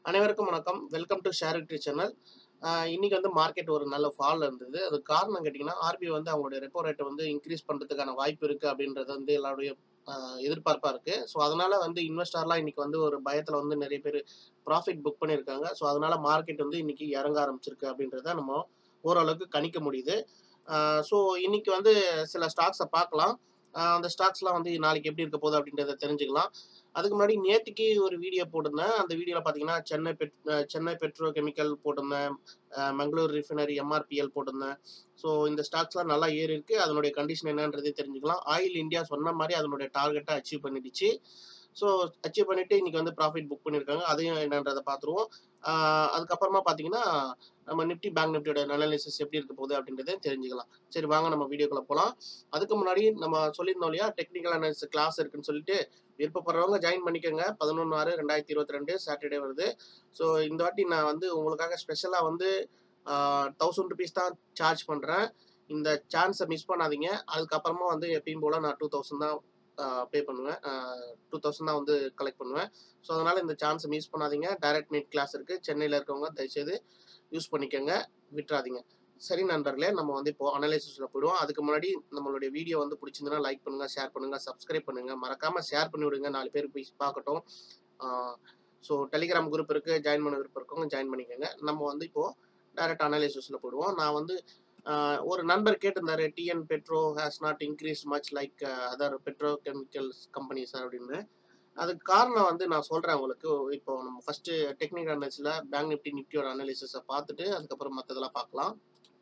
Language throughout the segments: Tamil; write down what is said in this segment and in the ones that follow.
அனைவருக்கும் வணக்கம் welcome to share victory channel இன்னைக்கு வந்து மார்க்கெட் ஒரு நல்ல ஃபால் இருந்தது அது காரணம் கேட்டிங்கன்னா ஆர்பிஐ வந்து அவங்களுடைய ரெப்போ ரேட்டை வந்து இன்க்ரீஸ் பண்ணுறதுக்கான வாய்ப்பு இருக்குது அப்படின்றது வந்து எல்லாருடைய எதிர்பார்ப்பாக இருக்குது ஸோ அதனால வந்து இன்வெஸ்டர்லாம் இன்னைக்கு வந்து ஒரு பயத்தில் வந்து நிறைய பேர் ப்ராஃபிட் புக் பண்ணியிருக்காங்க ஸோ அதனால மார்க்கெட் வந்து இன்னைக்கு இறங்க ஆரம்பிச்சிருக்கு அப்படின்றத நம்ம ஓரளவுக்கு கணிக்க முடியுது ஸோ இன்னைக்கு வந்து சில ஸ்டாக்ஸை பார்க்கலாம் ஆஹ் அந்த ஸ்டாக்ஸ்லாம் வந்து நாளைக்கு எப்படி இருக்க போகுது அப்படின்றத தெரிஞ்சுக்கலாம் அதுக்கு முன்னாடி நேற்றுக்கு ஒரு வீடியோ போட்டிருந்தேன் அந்த வீடியோவில் பார்த்தீங்கன்னா சென்னை பெட் அஹ் சென்னை பெட்ரோ கெமிக்கல் போட்டிருந்தேன் அஹ் மங்களூர் ரிஃபைனரி எம்ஆர்பிஎல் போட்டிருந்தேன் ஸோ இந்த ஸ்டாக்ஸ்லாம் நல்லா ஏறி இருக்கு அதனுடைய கண்டிஷன் என்னன்றதே தெரிஞ்சுக்கலாம் ஆயில் இந்தியா சொன்ன மாதிரி அதனுடைய டார்கெட்டை அச்சீவ் பண்ணிடுச்சு ஸோ அச்சீவ் பண்ணிட்டு இன்னைக்கு வந்து ப்ராஃபிட் புக் பண்ணியிருக்காங்க அதையும் என்னன்றதை பார்த்துருவோம் ஆஹ் அதுக்கப்புறமா பார்த்தீங்கன்னா நம்ம நிஃப்டி பேங்க் நிஃப்டியோட அனாலிசிஸ் எப்படி இருக்க போகுது அப்படின்றத தெரிஞ்சுக்கலாம் சரி வாங்க நம்ம வீடியோக்குள்ள போகலாம் அதுக்கு முன்னாடி நம்ம சொல்லியிருந்தோம் இல்லையா டெக்னிக்கல் அனாலிசிஸ் கிளாஸ் இருக்குன்னு சொல்லிட்டு விருப்பப்படுறவங்க ஜாயின் பண்ணிக்கோங்க பதினொன்று ஆறு ரெண்டாயிரத்தி இருபத்தி ரெண்டு சாட்டர்டே வருது ஸோ இந்த வாட்டி நான் வந்து உங்களுக்காக ஸ்பெஷலாக வந்து தௌசண்ட் ருபீஸ் தான் சார்ஜ் பண்ணுறேன் இந்த சான்ஸை மிஸ் பண்ணாதீங்க அதுக்கப்புறமா வந்து எப்பயும் போல் நான் டூ தௌசண்ட் தான் பே பண்ணுவேன் டூ தௌசண்ட் தான் வந்து கலெக்ட் பண்ணுவேன் ஸோ அதனால் இந்த சான்ஸை மிஸ் பண்ணாதீங்க டைரக்ட் மீட் கிளாஸ் இருக்குது சென்னையில் இருக்கவங்க தயவுசெய்து யூஸ் பண்ணிக்கோங்க விட்டுறாதீங்க சரி நண்பர்களே நம்ம வந்து இப்போ அனலைசிஸில் போயிடுவோம் அதுக்கு முன்னாடி நம்மளுடைய வீடியோ வந்து பிடிச்சிருந்தனா லைக் பண்ணுங்க ஷேர் பண்ணுங்க சப்ஸ்கிரைப் பண்ணுங்க மறக்காம ஷேர் பண்ணி விடுங்க நாலு பேர் போய் பார்க்கட்டும் ஸோ டெலிகிராம் குரூப் இருக்கு ஜாயின் பண்ண விருப்பம் இருக்கவங்க ஜாயின் பண்ணிக்கோங்க நம்ம வந்து இப்போ டைரக்ட் அனலைசிஸில் போயிடுவோம் நான் வந்து ஆஹ் ஒரு நண்பர் கேட்டிருந்தாரு TN petro has not increase much like other petrochemicals companies அப்படின்னு அதுக்கு காரணம் வந்து நான் சொல்கிறேன் உங்களுக்கு இப்போ நம்ம ஃபஸ்ட்டு டெக்னிக்கல் அனாலிசிஸில் பேங்க் நிஃப்டி நிஃப்டியோட அனாலிசிஸை பார்த்துட்டு அதுக்கப்புறம் மற்றதெல்லாம் பார்க்கலாம்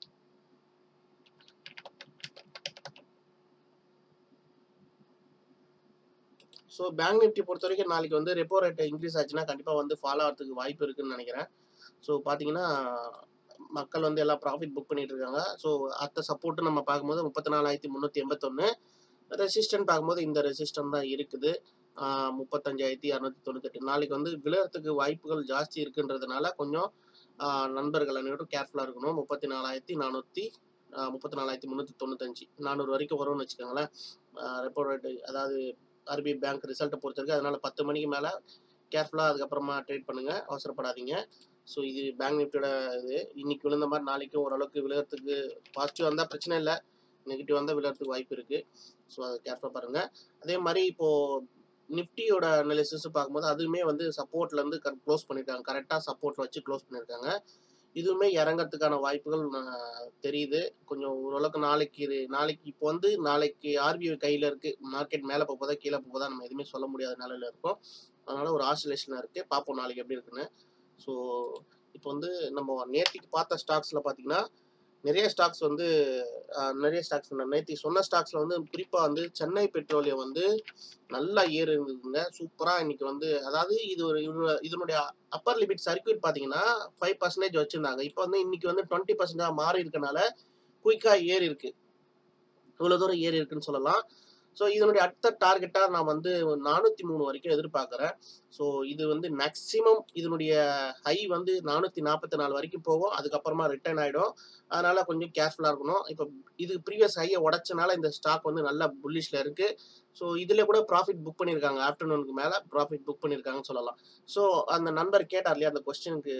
ஸோ பேங்க் நிஃப்டி பொறுத்த வரைக்கும் நாளைக்கு வந்து ரெப்போ ரேட் இன்க்ரீஸ் ஆச்சுன்னா கண்டிப்பாக வந்து ஃபாலோ ஆகிறதுக்கு வாய்ப்பு இருக்குன்னு நினைக்கிறேன் ஸோ பார்த்தீங்கன்னா மக்கள் வந்து எல்லாம் ப்ராஃபிட் புக் பண்ணிட்டு இருக்காங்க ஸோ அத்த சப்போர்ட்டு நம்ம பார்க்கும்போது முப்பத்தி நாலாயிரத்தி முந்நூற்றி எண்பத்தொன்று ரெசிஸ்டன்ட் பார்க்கும்போது இந்த ரெசிஸ்டன் தான் இருக்குது முப்பத்தஞ்சாயிரத்தி இரநூத்தி தொண்ணூத்தெட்டு நாளைக்கு வந்து விழுறதுக்கு வாய்ப்புகள் ஜாஸ்தி இருக்குன்றதுனால கொஞ்சம் நண்பர்கள் அனைவரும் கேர்ஃபுல்லாக இருக்கணும் முப்பத்தி நாலாயிரத்தி நானூற்றி முப்பத்தி நாலாயிரத்தி முந்நூற்றி தொண்ணூத்தஞ்சு நானூறு வரைக்கும் வரும்னு வச்சுக்கோங்களேன் ரெப்போ ரேட்டு அதாவது ஆர்பிஐ பேங்க் ரிசல்ட்டை பொறுத்த வரைக்கும் அதனால பத்து மணிக்கு மேலே கேர்ஃபுல்லாக அதுக்கப்புறமா ட்ரேட் பண்ணுங்க அவசரப்படாதீங்க ஸோ இது பேங்க் நிஃப்டியோட இது இன்னைக்கு விழுந்த மாதிரி நாளைக்கும் ஓரளவுக்கு விழுறதுக்கு பாசிட்டிவ் வந்தால் பிரச்சனை இல்லை நெகட்டிவ் வந்தால் விழுறதுக்கு வாய்ப்பு இருக்குது ஸோ அதை கேர்ஃபுல்லாக பாருங்கள் அதே மாதிரி இப்போது நிஃப்டியோட அனாலிசிஸ் பார்க்கும்போது அதுவுமே வந்து சப்போர்ட்லேருந்து க்ளோஸ் பண்ணியிருக்காங்க கரெக்டாக சப்போர்ட்டில் வச்சு க்ளோஸ் பண்ணியிருக்காங்க இதுவுமே இறங்கறதுக்கான வாய்ப்புகள் தெரியுது கொஞ்சம் ஓரளவுக்கு நாளைக்கு நாளைக்கு இப்போ வந்து நாளைக்கு ஆர்பிஐ கையில் இருக்குது மார்க்கெட் மேலே போதா கீழே போதா நம்ம எதுவுமே சொல்ல முடியாத நிலையில் இருக்கோம் அதனால் ஒரு ஆசிலேஷனாக இருக்குது பார்ப்போம் நாளைக்கு எப்படி இருக்குன்னு ஸோ இப்போ வந்து நம்ம நேற்றுக்கு பார்த்த ஸ்டாக்ஸில் பார்த்தீங்கன்னா நிறைய ஸ்டாக்ஸ் வந்து நிறைய ஸ்டாக்ஸ் நேற்று சொன்ன ஸ்டாக்ஸில் வந்து குறிப்பாக வந்து சென்னை பெட்ரோலியம் வந்து நல்லா ஏறு இருந்ததுங்க சூப்பராக இன்னைக்கு வந்து அதாவது இது ஒரு இதனுடைய அப்பர் லிமிட் சர்க்கியூட் பார்த்தீங்கன்னா ஃபைவ் பர்சன்டேஜ் வச்சுருந்தாங்க இப்போ வந்து இன்னைக்கு வந்து டுவெண்ட்டி பர்சன்டேஜ் மாறி இருக்கனால குயிக்காக ஏறி இருக்கு இவ்வளோ தூரம் ஏறி இருக்குன்னு சொல்லலாம் ஸோ இதனுடைய அடுத்த டார்கெட்டாக நான் வந்து நானூற்றி மூணு வரைக்கும் எதிர்பார்க்குறேன் ஸோ இது வந்து மேக்ஸிமம் இதனுடைய ஹை வந்து நானூற்றி நாற்பத்தி நாலு வரைக்கும் போகும் அதுக்கப்புறமா ரிட்டர்ன் ஆகிடும் அதனால் கொஞ்சம் கேர்ஃபுல்லாக இருக்கணும் இப்போ இது ப்ரீவியஸ் ஹையை உடச்சனால இந்த ஸ்டாக் வந்து நல்ல புல்லிஷில் இருக்குது ஸோ இதில் கூட ப்ராஃபிட் புக் பண்ணியிருக்காங்க ஆஃப்டர்நூனுக்கு மேலே ப்ராஃபிட் புக் பண்ணியிருக்காங்கன்னு சொல்லலாம் ஸோ அந்த நண்பர் கேட்டார் இல்லையா அந்த கொஸ்டினுக்கு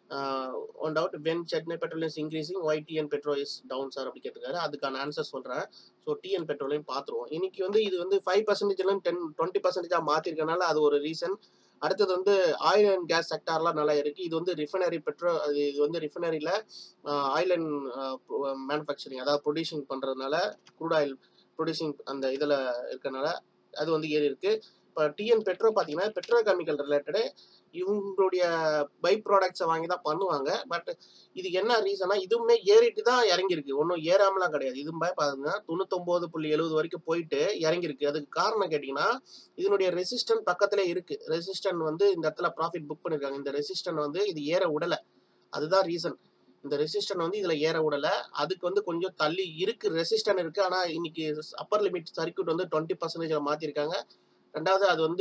one doubt when Chennai petrol is increasing why TN petrol is down sir அப்படி கேட்டிருக்காரு அதுக்கான ஆன்சர் சொல்கிறேன் ஸோ டிஎன் பெட்ரோலையும் பார்த்துருவோம் இன்னைக்கு வந்து இது வந்து ஃபைவ் பர்சன்டேஜ்லாம் டென் டுவெண்ட்டி பர்சன்டேஜாக மாற்றிருக்கனால அது ஒரு ரீசன் அடுத்தது வந்து ஆயில் அண்ட் கேஸ் செக்டார்லாம் நல்லா இருக்குது இது வந்து ரிஃபைனரி பெட்ரோ இது வந்து ரிஃபைனரியில் ஆயில் அண்ட் மேனுஃபேக்சரிங் அதாவது ப்ரொடியூசிங் பண்ணுறதுனால க்ரூட் ஆயில் ப்ரொடியூசிங் அந்த இதில் இருக்கனால அது வந்து ஏறி இருக்குது இப்போ டிஎன் பெட்ரோ பார்த்தீங்கன்னா பெட்ரோ கெமிக்கல் ரிலேட்டடு இவங்களுடைய பை ப்ராடக்ட்ஸை வாங்கி தான் பண்ணுவாங்க பட் இது என்ன ரீசனா இதுவுமே ஏறிட்டு தான் இறங்கியிருக்கு ஒன்றும் ஏறாமலாம் கிடையாது இதுமே பாருங்க தொண்ணூத்தொம்பது புள்ளி எழுபது வரைக்கும் போயிட்டு இறங்கியிருக்கு அதுக்கு காரணம் கேட்டிங்கன்னா இதனுடைய ரெசிஸ்டன் பக்கத்துல இருக்கு ரெசிஸ்டன் வந்து இந்த இடத்துல ப்ராஃபிட் புக் பண்ணியிருக்காங்க இந்த ரெசிஸ்டன் வந்து இது ஏற விடலை அதுதான் ரீசன் இந்த ரெசிஸ்டன் வந்து இதுல ஏற விடல அதுக்கு வந்து கொஞ்சம் தள்ளி இருக்கு ரெசிஸ்டன் இருக்கு ஆனா இன்னைக்கு அப்பர் லிமிட் சர்க்கியூட் வந்து டுவெண்ட்டி பர்சன்டேஜ்ல மாத்திருக்காங்க ரெண்டாவது அது வந்து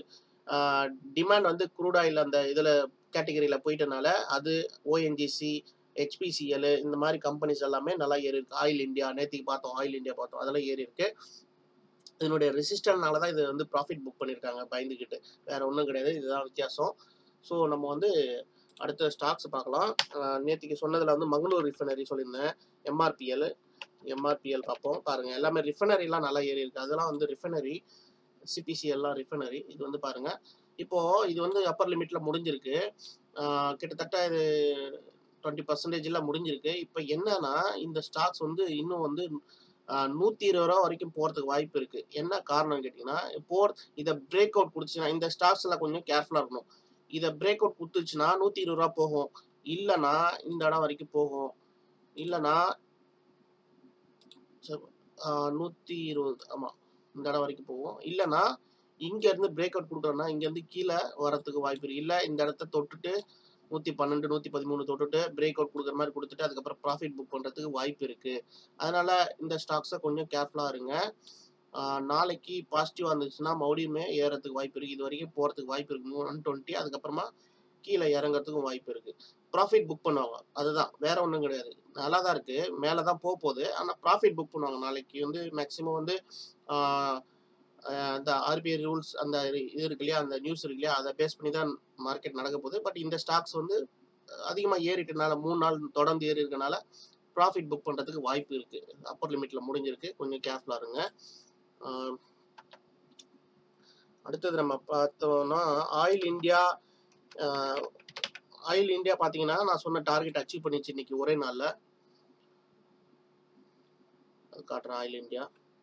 டிமாண்ட் வந்து க்ரூட் ஆயில் அந்த இதில் கேட்டகரியில் போயிட்டனால அது ஓஎன்ஜிசி ஹெச்பிசிஎல் இந்த மாதிரி கம்பெனிஸ் எல்லாமே நல்லா ஏறி இருக்கு ஆயில் இந்தியா நேற்றுக்கு பார்த்தோம் ஆயில் இந்தியா பார்த்தோம் அதெல்லாம் ஏறி இருக்கு இதனுடைய ரெசிஸ்டன்ட்னால தான் இது வந்து ப்ராஃபிட் புக் பண்ணியிருக்காங்க பயந்துக்கிட்டு வேற ஒன்றும் கிடையாது இதுதான் வித்தியாசம் ஸோ நம்ம வந்து அடுத்த ஸ்டாக்ஸ் பார்க்கலாம் அஹ் நேத்திக்கு சொன்னதுல வந்து மங்களூர் ரிஃபைனரி சொல்லியிருந்தேன் எம்ஆர்பிஎல் எம்ஆர்பிஎல் பார்ப்போம் பாருங்க எல்லாமே ரிஃபைனரிலாம் நல்லா ஏறி இருக்கு அதெல்லாம் வந்து ரிஃபைனரி சிபிசி எல்லாம் ரிஃபைனரி இது வந்து பாருங்க இப்போ இது வந்து அப்பர் லிமிட்ல முடிஞ்சிருக்கு அஹ் கிட்டத்தட்ட இது டுவெண்ட்டி பர்சன்டேஜ்ல முடிஞ்சிருக்கு இப்போ என்னன்னா இந்த ஸ்டாக்ஸ் வந்து இன்னும் வந்து அஹ், நூத்தி இருபது ரூபா வரைக்கும் போறதுக்கு வாய்ப்பு இருக்கு என்ன காரணம் கேட்டீங்கன்னா போர் இதை பிரேக் அவுட் கொடுத்துச்சுன்னா இந்த ஸ்டாக்ஸ் எல்லாம் கொஞ்சம் கேர்ஃபுல்லா இருக்கணும் இதை பிரேக் அவுட் கொடுத்துச்சுன்னா நூத்தி இருபது ரூபா போகும் இல்லைன்னா இந்த இடம் வரைக்கும் போகும் இல்லைன்னா சரி, ஆஹ் நூத்தி இருபது ஆமா இந்த இடம் வரைக்கும் போகும் இல்லைன்னா இங்க இருந்து பிரேக் அவுட் கொடுக்குறோம்னா இங்க இருந்து கீழே வரதுக்கு வாய்ப்பு இருக்கு இல்ல இந்த இடத்த தொட்டுட்டு நூத்தி பன்னெண்டு நூத்தி பதிமூணு தொட்டுட்டு பிரேக் அவுட் கொடுக்குற மாதிரி கொடுத்துட்டு அதுக்கப்புறம் ப்ராஃபிட் புக் பண்றதுக்கு வாய்ப்பு இருக்கு அதனால இந்த ஸ்டாக்ஸை கொஞ்சம் கேர்ஃபுல்லா இருங்க ஆஹ் நாளைக்கு பாசிட்டிவா இருந்துச்சுன்னா மறுபடியுமே ஏறதுக்கு வாய்ப்பு இருக்கு இது வரைக்கும் போறதுக்கு வாய்ப்பு இருக்கு ஒன் டுவெண்ட்டி அதுக்கப்புறமா கீழே இறங்குறதுக்கும் வாய்ப்பு இருக்கு ப்ராஃபிட் புக் பண்ணுவாங்க அதுதான் வேற ஒன்றும் கிடையாது நல்லா தான் இருக்கு மேலே தான் போக போகுது ஆனால் ப்ராஃபிட் புக் பண்ணுவாங்க நாளைக்கு வந்து மேக்ஸிமம் வந்து ஆஹ் ஆஹ் அந்த ஆர்பிஐ ரூல்ஸ் அந்த இது இருக்கு இல்லையா அந்த நியூஸ் இருக்கு இல்லையா அதை பேஸ் பண்ணி தான் மார்க்கெட் நடக்க போகுது பட் இந்த ஸ்டாக்ஸ் வந்து அதிகமாக ஏறிட்டனால மூணு நாள் தொடர்ந்து ஏறி இருக்கனால ப்ராஃபிட் புக் பண்ணுறதுக்கு வாய்ப்பு இருக்கு அப்பர் லிமிட்ல முடிஞ்சிருக்கு கொஞ்சம் கேர்ஃபுல்லாக இருங்க ஆஹ் அடுத்தது நம்ம பார்த்தோம்னா ஆயில் இந்தியா ஆயில் இந்தியா பார்த்தீங்கன்னா நான் சொன்ன டார்கெட் அச்சீவ் பண்ணிச்சு இன்னைக்கு ஒரே நாளில் அது காட்டுறேன் ஆயில் இந்தியா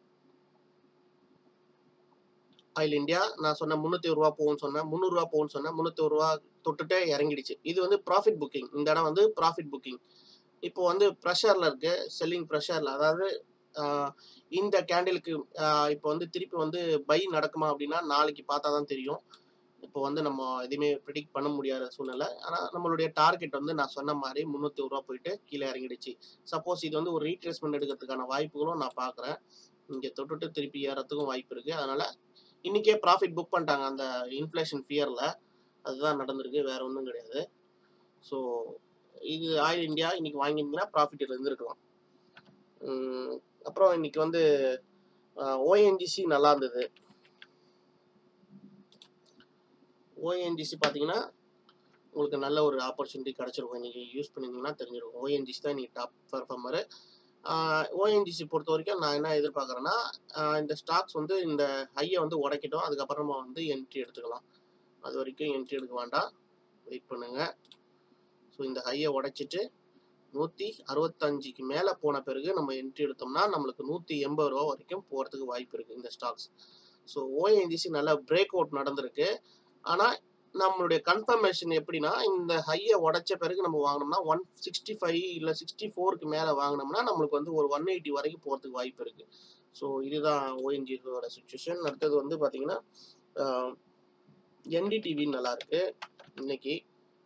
ஆயில் இந்தியா நான் சொன்ன முந்நூற்றி ரூபா போகும்னு சொன்னேன் முந்நூறுரூவா போகும்னு சொன்னேன் முந்நூற்றி ரூபா தொட்டுட்டே இறங்கிடுச்சு இது வந்து ப்ராஃபிட் புக்கிங் இந்த இடம் வந்து ப்ராஃபிட் புக்கிங் இப்போ வந்து ப்ரெஷரில் இருக்கு செல்லிங் ப்ரெஷரில் அதாவது ஆஹ் இந்த கேண்டிலுக்கு இப்போ வந்து திருப்பி வந்து பை நடக்குமா அப்படின்னா நாளைக்கு பார்த்தா தான் தெரியும் இப்போ வந்து நம்ம எதுவுமே ப்ரிடிக்ட் பண்ண முடியாத சூழ்நிலை ஆனால் நம்மளுடைய டார்கெட் வந்து நான் சொன்ன மாதிரி முந்நூற்றி ரூபா போயிட்டு கீழே இறங்கிடுச்சு சப்போஸ் இது வந்து ஒரு ரீட்ரேஸ்மெண்ட் எடுக்கிறதுக்கான வாய்ப்புகளும் நான் பார்க்குறேன் இங்கே தொட்டுட்டு திருப்பி ஏறத்துக்கும் வாய்ப்பு இருக்குது அதனால் இன்றைக்கே ப்ராஃபிட் புக் பண்ணிட்டாங்க அந்த இன்ஃப்ளேஷன் ஃபியரில் அதுதான் நடந்திருக்கு வேற ஒன்றும் கிடையாது ஸோ இது ஆயில் இந்தியா இன்னைக்கு வாங்கியிருந்தீங்கன்னா ப்ராஃபிட் இருந்திருக்கலாம் உம் அப்புறம் இன்னைக்கு வந்து ஓஎன்ஜிசி நல்லா இருந்தது ஓஎன்ஜிசி பார்த்தீங்கன்னா உங்களுக்கு நல்ல ஒரு ஆப்பர்ச்சுனிட்டி கிடச்சிருக்கும் இன்னைக்கு யூஸ் பண்ணியிருந்தீங்கன்னா தெரிஞ்சிருக்கும் ஓஎன்ஜிசி தான் இன்னைக்கு டாப் பர்ஃபார்மரு ஓஎன்ஜிசி பொறுத்த வரைக்கும் நான் என்ன எதிர்பார்க்குறேன்னா இந்த ஸ்டாக்ஸ் வந்து இந்த ஹையை வந்து உடைக்கட்டும் அதுக்கப்புறமா வந்து என்ட்ரி எடுத்துக்கலாம் அது வரைக்கும் என்ட்ரி எடுக்க வேண்டாம் வெயிட் பண்ணுங்க ஸோ இந்த ஹையை உடைச்சிட்டு நூற்றி அறுபத்தஞ்சுக்கு மேலே போன பிறகு நம்ம என்ட்ரி எடுத்தோம்னா நம்மளுக்கு நூற்றி எண்பது ரூபா வரைக்கும் போகிறதுக்கு வாய்ப்பு இருக்குது இந்த ஸ்டாக்ஸ் ஸோ ஓஎன்ஜிசி நல்ல பிரேக் அவுட் நடந்திருக்கு ஆனால் நம்மளுடைய கன்ஃபர்மேஷன் எப்படின்னா இந்த ஹையை உடைச்ச பிறகு நம்ம வாங்கினோம்னா ஒன் சிக்ஸ்டி ஃபைவ் இல்லை சிக்ஸ்டி ஃபோருக்கு மேலே வாங்கினோம்னா நம்மளுக்கு வந்து ஒரு ஒன் எயிட்டி வரைக்கும் போகிறதுக்கு வாய்ப்பு இருக்குது ஸோ இதுதான் ஓஎன்ஜிசியோட சுச்சுவேஷன் அடுத்தது வந்து பார்த்தீங்கன்னா என்டிடிவி நல்லா இருக்கு இன்னைக்கு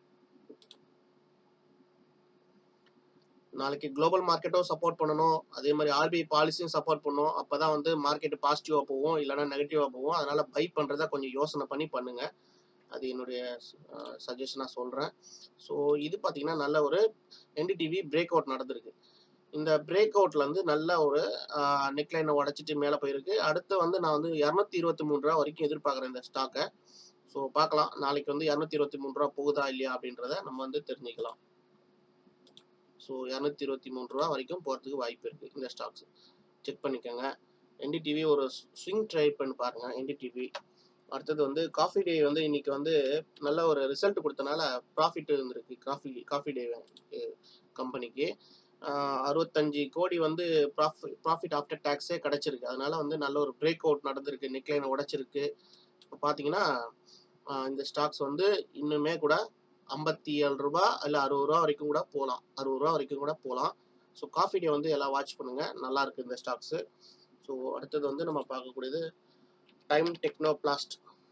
நாளைக்கு குளோபல் மார்க்கெட்டும் சப்போர்ட் பண்ணணும் அதே மாதிரி ஆர்பிஐ பாலிசியும் சப்போர்ட் பண்ணணும் அப்பதான் வந்து மார்க்கெட் பாசிட்டிவா போகும் இல்லைன்னா நெகட்டிவா போகும் அதனால பை பண்றத கொஞ்சம் யோசனை பண்ணி பண்ணுங்க அது என்னுடைய சஜஷனாக சொல்கிறேன் ஸோ இது பார்த்தீங்கன்னா நல்ல ஒரு என்டிடிவி பிரேக் அவுட் நடந்திருக்கு இந்த பிரேக் அவுட்ல இருந்து நல்ல ஒரு நெக்லைனை உடைச்சிட்டு மேலே போயிருக்கு அடுத்து வந்து நான் வந்து இரநூத்தி இருபத்தி மூணு ரூபா வரைக்கும் எதிர்பார்க்குறேன் இந்த ஸ்டாக்கை ஸோ பார்க்கலாம் நாளைக்கு வந்து இரநூத்தி இருபத்தி மூணு ரூபா போகுதா இல்லையா அப்படின்றத நம்ம வந்து தெரிஞ்சுக்கலாம் ஸோ இரநூத்தி இருபத்தி மூணு ரூபா வரைக்கும் போகிறதுக்கு வாய்ப்பு இருக்குது இந்த ஸ்டாக்ஸ் செக் பண்ணிக்கோங்க என்டிடிவி ஒரு ஸ்விங் ட்ரை பண்ணி பாருங்கள் என்டிடிவி அடுத்தது வந்து காஃபி டே வந்து இன்னைக்கு வந்து நல்ல ஒரு ரிசல்ட் கொடுத்தனால ப்ராஃபிட் இருந்திருக்கு காஃபி காஃபி டே கம்பெனிக்கு அறுபத்தஞ்சு கோடி வந்து ப்ராஃபிட் ப்ராஃபிட் ஆஃப்டர் டேக்ஸே கிடச்சிருக்கு அதனால வந்து நல்ல ஒரு பிரேக் அவுட் நடந்திருக்கு நெக்லைனை உடைச்சிருக்கு இப்போ பார்த்தீங்கன்னா இந்த ஸ்டாக்ஸ் வந்து இன்னுமே கூட ஐம்பத்தி ஏழு ரூபா இல்லை அறுபது ரூபா வரைக்கும் கூட போகலாம் அறுபது ரூபா வரைக்கும் கூட போகலாம் ஸோ காஃபி டே வந்து எல்லாம் வாட்ச் பண்ணுங்க நல்லா இருக்கு இந்த ஸ்டாக்ஸு ஸோ அடுத்தது வந்து நம்ம பார்க்கக்கூடியது டைம் டெக்னோ பிளாஸ்ட்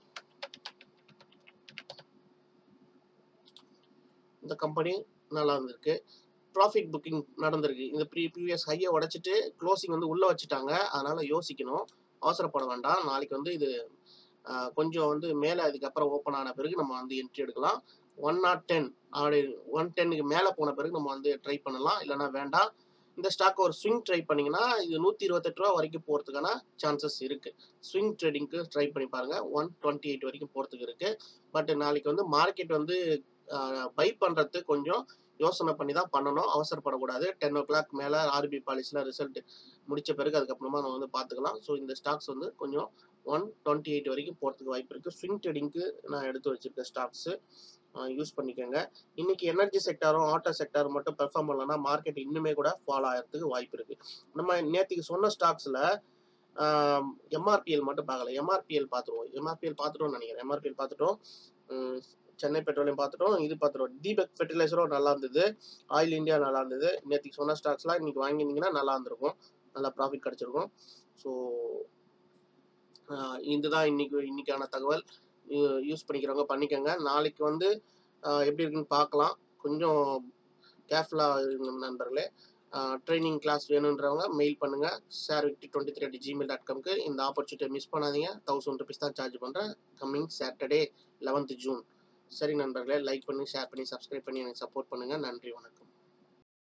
இந்த கம்பெனி நல்லா இருந்திருக்கு ப்ராஃபிட் புக்கிங் நடந்திருக்கு இந்த ப்ரீ ப்ரீவியஸ் ஹையை உடைச்சிட்டு க்ளோசிங் வந்து உள்ளே வச்சுட்டாங்க அதனால யோசிக்கணும் அவசரப்பட வேண்டாம் நாளைக்கு வந்து இது கொஞ்சம் வந்து மேலே அதுக்கப்புறம் ஓப்பன் ஆன பிறகு நம்ம வந்து என்ட்ரி எடுக்கலாம் ஒன் நாட் டென் அப்படி ஒன் டென்னுக்கு மேலே போன பிறகு நம்ம வந்து ட்ரை பண்ணலாம் இல்லைனா வேண்டாம் இந்த ஸ்டாக் ஒரு ஸ்விங் ட்ரை பண்ணீங்கன்னா இது நூற்றி இருபத்தெட்டு ரூபா வரைக்கும் போகிறதுக்கான சான்சஸ் இருக்குது ஸ்விங் ட்ரேடிங்க்கு ட்ரை பண்ணி பாருங்கள் ஒன் டுவெண்ட்டி எயிட் வரைக்கும் போகிறதுக்கு இருக்குது பட் நாளைக்கு வந்து மார்க்கெட் வந்து பை பண்ணுறது கொஞ்சம் யோசனை பண்ணி தான் பண்ணணும் அவசரப்படக்கூடாது டென் ஓ கிளாக் மேலே ஆர்பி பாலிசியில் ரிசல்ட் முடிச்ச பிறகு அதுக்கப்புறமா நம்ம வந்து பார்த்துக்கலாம் ஸோ இந்த ஸ்டாக்ஸ் வந்து கொஞ்சம் ஒன் டுவெண்ட்டி எயிட் வரைக்கும் போகிறதுக்கு வாய்ப்பு இருக்குது ஸ்விங் ட்ரேடிங்க்கு நான் எடுத்து வச்சிருக்க ஸ்டாக்ஸு யூஸ் பண்ணிக்கோங்க இன்னைக்கு எனர்ஜி செக்டாரும் ஆட்டோ செக்டாரும் மட்டும் பெர்ஃபார்ம் பண்ணலன்னா மார்க்கெட் இன்னுமே கூட ஃபாலோ ஆகிறதுக்கு வாய்ப்பு இருக்குது நம்ம நேற்றுக்கு சொன்ன ஸ்டாக்ஸில் எம்ஆர்பிஎல் மட்டும் பார்க்கல எம்ஆர்பிஎல் பார்த்துருவோம் எம்ஆர்பிஎல் பார்த்துட்டோம்னு நினைக்கிறேன் எம்ஆர்பிஎல் பார்த்துட்டோம் உம், சென்னை பெட்ரோலியம் பார்த்துட்டோம் இது பார்த்துட்டோம் தீபக் ஃபெர்டிலைசரும் நல்லா இருந்தது ஆயில் இந்தியா நல்லா இருந்தது நேற்றுக்கு சொன்ன ஸ்டாக்ஸ்லாம் இன்னைக்கு வாங்கியிருந்தீங்கன்னா நல்லா இருந்திருக்கும் நல்லா ப்ராஃபிட் கிடச்சிருக்கும் ஸோ இதுதான் இன்னைக்கு இன்னைக்கான தகவல் யூஸ் பண்ணிக்கிறவங்க பண்ணிக்கோங்க நாளைக்கு வந்து ஆஹ் எப்படி இருக்குன்னு பார்க்கலாம் கொஞ்சம் கேர்ஃபுல்லாக இருக்கணும் நண்பர்களே ட்ரைனிங் கிளாஸ் வேணுன்றவங்க மெயில் பண்ணுங்க ஷேர் விக்டி twenty three at Gmail dot காம்க்கு இந்த ஆப்பர்ச்சுனிட்டியை மிஸ் பண்ணாதீங்க தௌசண்ட் ருபீஸ் தான் சார்ஜ் பண்ணுறேன் கம்மிங் சாட்டர்டே லெவன்த் ஜூன் சரி நண்பர்களே லைக் பண்ணி ஷேர் பண்ணி சப்ஸ்கிரைப் பண்ணி எனக்கு சப்போர்ட் பண்ணுங்கள் நன்றி வணக்கம்